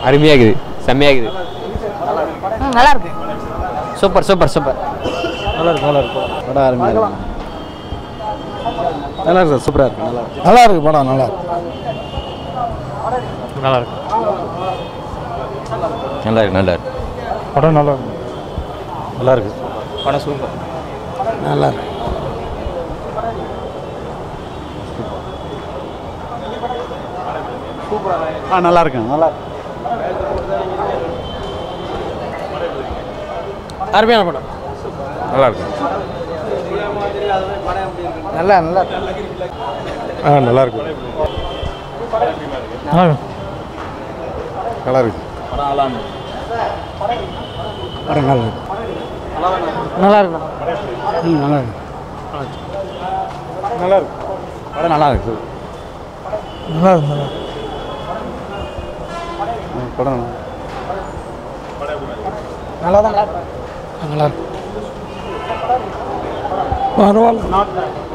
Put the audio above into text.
அருமையாக இருக்குது செம்மையாக இருக்குது ம், நல்லா இருக்கு சூப்பர் சூப்பர் சூப்பர் நல்லா இருக்கு நல்லா இருக்கு படம் அருமையாக இருக்கு நல்லா இருக்கு சூப்பராக இருக்கு நல்லா இருக்கு நல்லா இருக்கு படம் நல்லா இருக்கு நல்லா இருக்கு நல்லா இருக்கு நல்லா இருக்கு படம் நல்லா இருக்கு நல்லா இருக்கு படம் சூப்பர் நல்லா இருக்கு ஆ நல்லா இருக்குங்க நல்லா அருமையான படம் நல்லா இருக்கு நல்லா நல்லா ஆ நல்லா இருக்கு நல்லா இருக்கு நல்லா இருக்கு படம் நல்லா இருக்கு நல்லா இருக்கு ம் நல்லா இருக்கு நல்லா இருக்கு படம் நல்லா இருக்கு நல்லா இருக்கு நல்லா இருக்கு ம், படம் நல்லா தான் நல்லா இருக்கு நல்லா இருக்கு பரவாயில்ல